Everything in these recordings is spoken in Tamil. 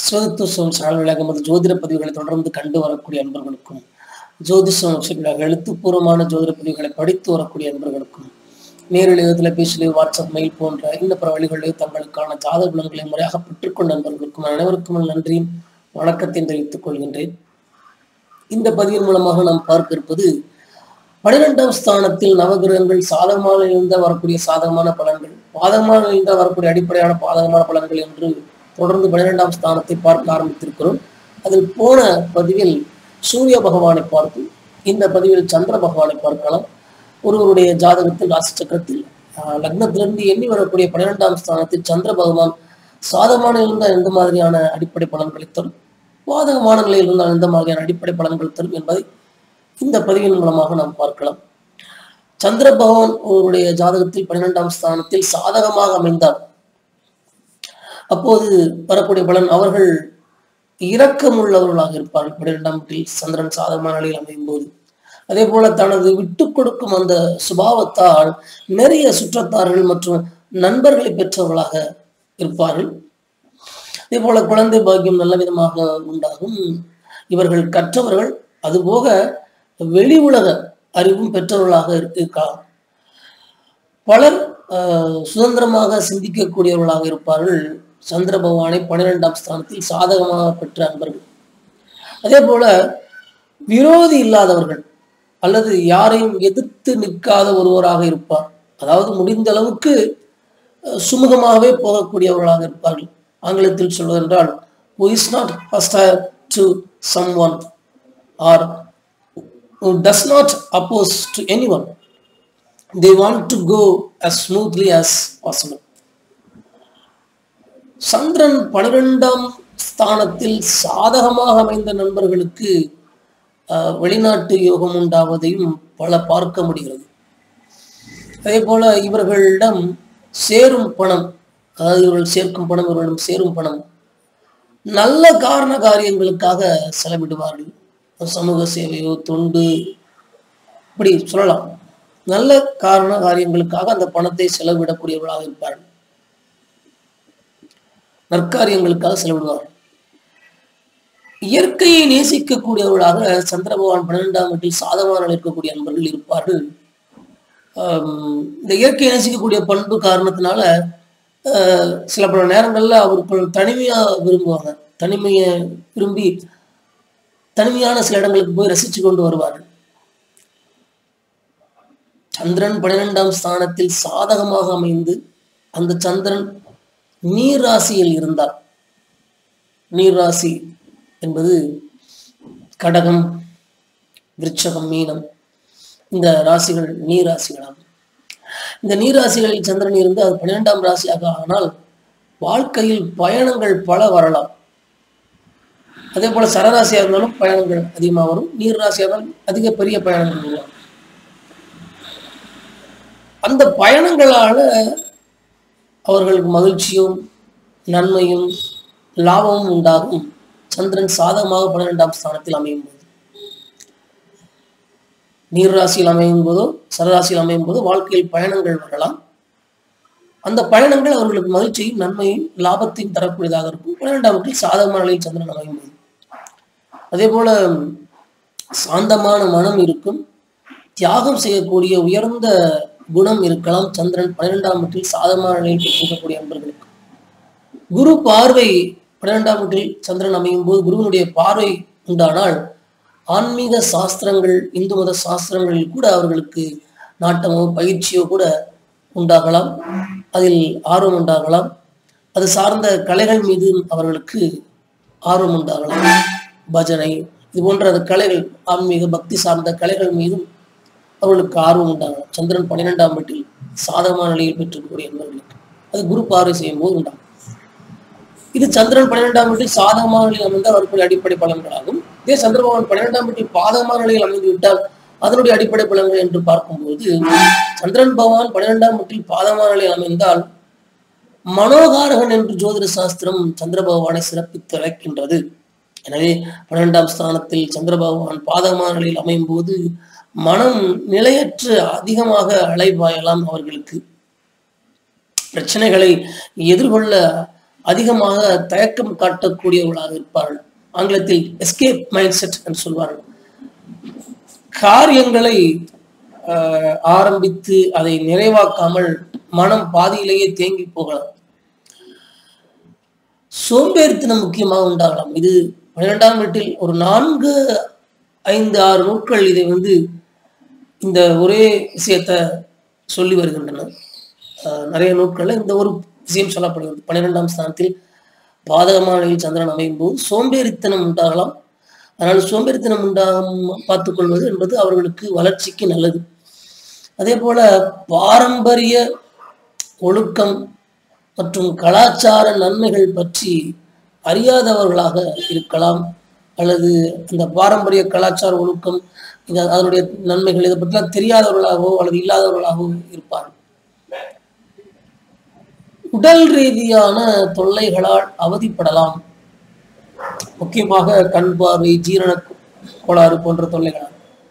சிவதத்துவம் சேனல் நமது ஜோதிட பதிவுகளை தொடர்ந்து கண்டு வரக்கூடிய அன்பர்களுக்கும் ஜோதிஷம் நட்சத்திரமாக எழுத்துப்பூர்வமான ஜோதிட பதிவுகளை படித்து வரக்கூடிய அன்பர்களுக்கும் நேரிலேயோ தொலைபேசியிலேயோ வாட்ஸ்அப் மெயில் போன்ற இந்த பிற வழிகளிலேயோ தங்களுக்கான ஜாதக பலன்களை முறையாக பெற்றுக்கொண்ட நண்பர்களுக்கும் அனைவருக்கும் நன்றியும் வணக்கத்தையும் தெரிவித்துக் கொள்கின்றேன் இந்த பதிவின் மூலமாக நாம் பார்க்க இருப்பது பனிரெண்டாம் ஸ்தானத்தில் நவகிரகங்கள் சாதகமாக இருந்தால் வரக்கூடிய சாதகமான பலன்கள் பாதகமாக இருந்தால் வரக்கூடிய அடிப்படையான பாதகமான பலன்கள் என்று தொடர்ந்து பனிரெண்டாம் ஸ்தானத்தை பார்க்க ஆரம்பித்திருக்கிறோம் அதில் போன பதிவில் சூரிய பகவானை பார்த்து இந்த பதிவில் சந்திர பகவானை பார்க்கலாம் ஒருவருடைய ஜாதகத்தில் ராசி சக்கரத்தில் ஆஹ், லக்னத்திலிருந்து எண்ணி வரக்கூடிய பன்னிரெண்டாம் ஸ்தானத்தில் சந்திர பகவான் சாதகமான இருந்தால் எந்த மாதிரியான அடிப்படை பலன்களை தரும் பாதகமான நிலையில் இருந்தால் எந்த மாதிரியான அடிப்படை பலன்கள் தரும் என்பதை இந்த பதிவின் மூலமாக நாம் பார்க்கலாம் சந்திர பகவான் ஒருவருடைய ஜாதகத்தில் பன்னிரெண்டாம் ஸ்தானத்தில் சாதகமாக அமைந்தார் அப்போது வரக்கூடிய பலன் அவர்கள் இரக்கம் உள்ளவர்களாக இருப்பார்கள் பன்னிரெண்டாம் வீட்டில் சந்திரன் சாதகமான நிலையில் அமையும் போது அதே போல தனது விட்டு கொடுக்கும் அந்த சுபாவத்தால் நிறைய சுற்றத்தார்கள் மற்றும் நண்பர்களை பெற்றவர்களாக இருப்பார்கள் அதே போல குழந்தை பாக்கியம் நல்ல விதமாக உண்டாகும் இவர்கள் கற்றவர்கள் அதுபோக வெளி உலக அறிவும் பெற்றவர்களாக இருக்கலாம் பலர் ஆஹ், சுதந்திரமாக சிந்திக்கக்கூடியவர்களாக இருப்பார்கள் சந்திர பகவானை பன்னிரெண்டாம் ஸ்தானத்தில் சாதகமாக பெற்ற அன்பர்கள் அதே போல விரோதி இல்லாதவர்கள் அல்லது யாரையும் எதிர்த்து நிற்காத ஒருவராக இருப்பார் அதாவது முடிந்த அளவுக்கு அஹ், சுமூகமாகவே போகக்கூடியவர்களாக இருப்பார்கள் ஆங்கிலத்தில் சொல்வதென்றால் who is not hostile to someone or who does not oppose to anyone they want to go as smoothly as possible சந்திரன் பனிரெண்டாம் ஸ்தானத்தில் சாதகமாக அமைந்த நண்பர்களுக்கு அஹ், வெளிநாட்டு யோகம் உண்டாவதையும் பல பார்க்க முடிகிறது அதே போல இவர்களிடம் சேரும் பணம் அதாவது இவர்கள் சேர்க்கும் பணம் இவர்களிடம் சேரும் பணம் நல்ல காரண காரியங்களுக்காக செலவிடுவார்கள் சமூக சேவையோ தொண்டு இப்படி சொல்லலாம் நல்ல காரண காரியங்களுக்காக அந்த பணத்தை செலவிடக்கூடியவர்களாக இருப்பார்கள் நற்காரியங்களுக்காக செலவிடுவார்கள் இயற்கையை நேசிக்கக்கூடியவர்களாக சந்திர பகவான் பன்னிரெண்டாம் வீட்டில் சாதகமான இருக்கக்கூடிய அன்பர்கள் இருப்பார்கள் ஆம், இந்த இயற்கையை நேசிக்கக்கூடிய பண்பு காரணத்தினால ஆஹ், சில பல நேரங்கள்ல அவர்கள் தனிமையா விரும்புவாங்க தனிமையை விரும்பி தனிமையான சில இடங்களுக்கு போய் ரசிச்சு கொண்டு வருவார்கள் சந்திரன் பன்னிரெண்டாம் ஸ்தானத்தில் சாதகமாக அமைந்து அந்த சந்திரன் நீர் ராசியில் இருந்தார் நீர் ராசி என்பது கடகம் விருட்சகம் மீனம் இந்த ராசிகள் நீர் ராசிகளாகும் இந்த நீர் ராசிகளில் சந்திரன் இருந்து அது பன்னிரெண்டாம் ராசியாக ஆனால் வாழ்க்கையில் பயணங்கள் பல வரலாம் அதே போல சரராசியாக இருந்தாலும் பயணங்கள் அதிகமாக வரும் நீர் ராசியாக இருந்தாலும் அதிக பெரிய பயணங்கள் வரும் அந்த பயணங்களால அவர்களுக்கு மகிழ்ச்சியும் நன்மையும் லாபமும் உண்டாகும் சந்திரன் சாதகமாக பன்னிரெண்டாம் ஸ்தானத்தில் அமையும் போது நீர் ராசியில் அமையும் போதோ சரராசியில் அமையும் போதோ வாழ்க்கையில் பயணங்கள் வரலாம் அந்த பயணங்கள் அவர்களுக்கு மகிழ்ச்சியும் நன்மையும் லாபத்தையும் தரக்கூடியதாக இருக்கும் பன்னிரெண்டாம் வீட்டில் சாதகமான நிலையில் சந்திரன் அமையும் போது அதே போல சாந்தமான மனம் இருக்கும் தியாகம் செய்யக்கூடிய உயர்ந்த குணம் இருக்கலாம் சந்திரன் பன்னிரெண்டாம் வீட்டில் சாதகமான நிலையில் பெற்றிருக்கக்கூடிய அன்பர்களுக்கு குரு பார்வை பன்னிரெண்டாம் வீட்டில் சந்திரன் அமையும் போது குருவினுடைய பார்வை உண்டானால் ஆன்மீக சாஸ்திரங்கள் இந்து மத சாஸ்திரங்களில் கூட அவர்களுக்கு நாட்டமோ பயிற்சியோ கூட உண்டாகலாம் அதில் ஆர்வம் உண்டாகலாம் அது சார்ந்த கலைகள் மீது அவர்களுக்கு ஆர்வம் உண்டாகலாம் பஜனை இது போன்ற அந்த கலைகள் ஆன்மீக பக்தி சார்ந்த கலைகள் மீதும் அவர்களுக்கு ஆர்வம் உண்டாகலாம் சந்திரன் பன்னிரெண்டாம் வீட்டில் சாதகமான நிலையில் பெற்றிருக்கக்கூடிய என்பவர்களுக்கு அது குரு பார்வை செய்யும் போது உண்டாகும் இது சந்திரன் பன்னிரெண்டாம் வீட்டில் சாதகமான நிலையில் அமைந்தால் வரக்கூடிய அடிப்படை பலன்களாகும் இதே சந்திர பகவான் பன்னிரெண்டாம் வீட்டில் பாதகமான நிலையில் அமைந்து விட்டால் அதனுடைய அடிப்படை பலன்கள் என்று பார்க்கும்போது சந்திரன் பகவான் பன்னிரெண்டாம் வீட்டில் பாதகமான நிலையில் அமைந்தால் மனோகாரகன் என்று ஜோதிட சாஸ்திரம் சந்திர பகவானை சிறப்பித்து அழைக்கின்றது எனவே பன்னிரெண்டாம் ஸ்தானத்தில் சந்திர பகவான் பாதகமான நிலையில் அமையும் போது மனம் நிலையற்று அதிகமாக அலைபாயலாம் அவர்களுக்கு பிரச்சனைகளை எதிர்கொள்ள அதிகமாக தயக்கம் காட்டக்கூடியவர்களாக இருப்பார்கள் ஆங்கிலத்தில் எஸ்கேப் மைண்ட் செட் என்று சொல்வார்கள் காரியங்களை ஆஹ், ஆரம்பித்து அதை நிறைவாக்காமல் மனம் பாதியிலேயே தேங்கி போகலாம் சோம்பேறித்தனம் முக்கியமாக உண்டாகலாம் இது பன்னிரெண்டாம் வீட்டில் ஒரு நான்கு ஐந்து ஆறு நூட்கள் இதை வந்து இந்த ஒரே விஷயத்த சொல்லி வருகின்றன ஆஹ் நிறைய நூட்களில் இந்த ஒரு விஷயம் சொல்லப்படுகிறது பன்னிரெண்டாம் ஸ்தானத்தில் பாதகமான நிலையில் சந்திரன் அமையும் போது சோம்பேறித்தனம் உண்டாகலாம் அதனால் சோம்பேறித்தனம் உண்டாகாம பார்த்துக்கொள்வது என்பது அவர்களுக்கு வளர்ச்சிக்கு நல்லது அதே போல பாரம்பரிய ஒழுக்கம் மற்றும் கலாச்சார நன்மைகள் பற்றி அறியாதவர்களாக இருக்கலாம் அல்லது அந்த பாரம்பரிய கலாச்சார ஒழுக்கம் இது அதனுடைய நன்மைகள் இதை பற்றிலாம் தெரியாதவர்களாகவோ அல்லது இல்லாதவர்களாகவோ இருப்பார்கள் உடல் ரீதியான தொல்லைகளால் அவதிப்படலாம் முக்கியமாக கண் பார்வை ஜீரண கோளாறு போன்ற தொல்லைகளால்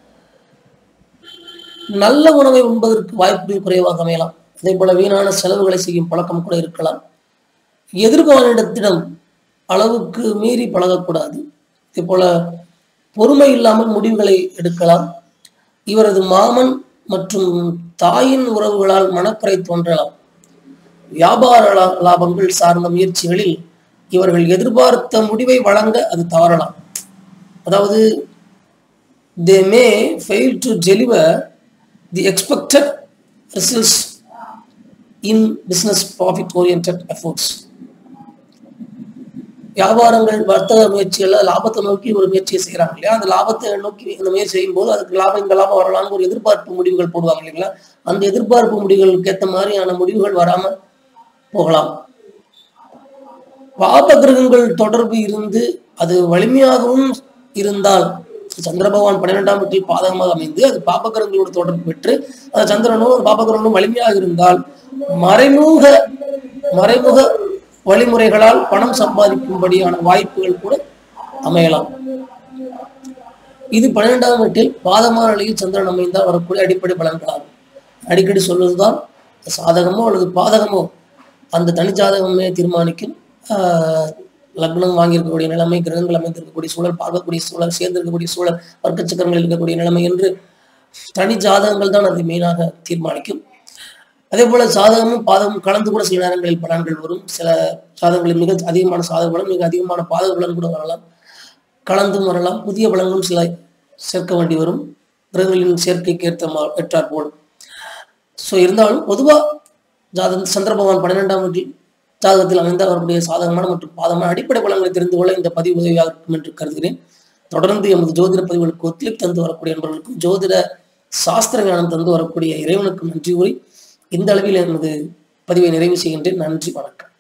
நல்ல உணவை உண்பதற்கு வாய்ப்புகள் குறைவாக அமையலாம் அதே போல வீணான செலவுகளை செய்யும் பழக்கம் கூட இருக்கலாம் எதிர்காலிடத்திடம் அளவுக்கு மீறி பழகக்கூடாது இதே போல பொறுமை இல்லாமல் முடிவுகளை எடுக்கலாம் இவரது மாமன் மற்றும் தாயின் உறவுகளால் மனக்குறை தோன்றலாம் வியாபார லா- லாபங்கள் சார்ந்த முயற்சிகளில் இவர்கள் எதிர்பார்த்த முடிவை வழங்க அது தவறலாம் அதாவது they may fail to deliver the expected results in business profit orient efforts வியாபாரங்கள் வர்த்தக முயற்சிகள்ல லாபத்தை நோக்கி ஒரு முயற்சியை செய்கிறாங்க இல்லையா அந்த லாபத்தை நோக்கி இந்த முயற்சி செய்யும் போது அதுக்கு லாபம் இந்த லாபம் வரலாம்னு ஒரு எதிர்பார்ப்பு முடிவுகள் போடுவாங்க இல்லைங்களா அந்த எதிர்பார்ப்பு முடிவுகளுக்கு ஏற்ற மாதிரியான முடிவுகள் வராம போகலாம் பாப கிரகங்கள் தொடர்பு இருந்து அது வலிமையாகவும் இருந்தால் சந்திர பகவான் பன்னிரெண்டாம் வீட்டில் பாதகமாக அமைந்து அது பாப கிரகங்களோட தொடர்பு பெற்று அந்த சந்திரனும் பாப கிரகங்களும் வலிமையாக இருந்தால் மறைமுக மறைமுக வழிமுறைகளால் பணம் சம்பாதிக்கும்படியான வாய்ப்புகள் கூட அமையலாம் இது பன்னிரெண்டாம் வீட்டில் பாதமான நிலையில் சந்திரன் அமைந்தால் வரக்கூடிய அடிப்படை பலன்களாகும் அடிக்கடி சொல்வதுதான் சாதகமோ அல்லது பாதகமோ அந்த தனிச்சாதகமே தீர்மானிக்கும் ஆஹ் லக்னம் வாங்கியிருக்கக்கூடிய நிலைமை கிரகங்கள் அமைந்திருக்கக்கூடிய சூழல் பார்க்கக்கூடிய சூழல் சேர்ந்திருக்கக்கூடிய சூழல் வர்க்க சக்கரங்களில் இருக்கக்கூடிய நிலைமை என்று தனி ஜாதகங்கள் தான் அதை மெயினாக தீர்மானிக்கும் அதே போல சாதகமும் பாதகமும் கலந்து கூட சில நேரங்களில் பலன்கள் வரும் சில சாதகங்களில் மிக அதிகமான சாதக பலன் மிக அதிகமான பாதக பலன் கூட வரலாம் கலந்தும் வரலாம் புதிய பலன்களும் சில சேர்க்க வேண்டி வரும் கிரகங்களின் சேர்க்கைக்கு ஏற்ற மா- ஏற்றாற் போல் ஸோ இருந்தாலும் பொதுவா ஜாதகம் சந்திர பகவான் பன்னிரெண்டாம் வீட்டில் ஜாதகத்தில் அமைந்த அவருடைய சாதகமான மற்றும் பாதமான அடிப்படை பலன்களை தெரிந்து கொள்ள இந்த பதிவு உதவியாக இருக்கும் என்று கருதுகிறேன் தொடர்ந்து எமது ஜோதிட பதிவுகளுக்கு ஒத்துழைப்பு தந்து வரக்கூடிய நண்பர்களுக்கும் ஜோதிட சாஸ்திர ஞானம் தந்து வரக்கூடிய இறைவனுக்கும் நன்றி கூறி இந்த அளவில் எனது பதிவை நிறைவு செய்கின்றேன் நன்றி வணக்கம்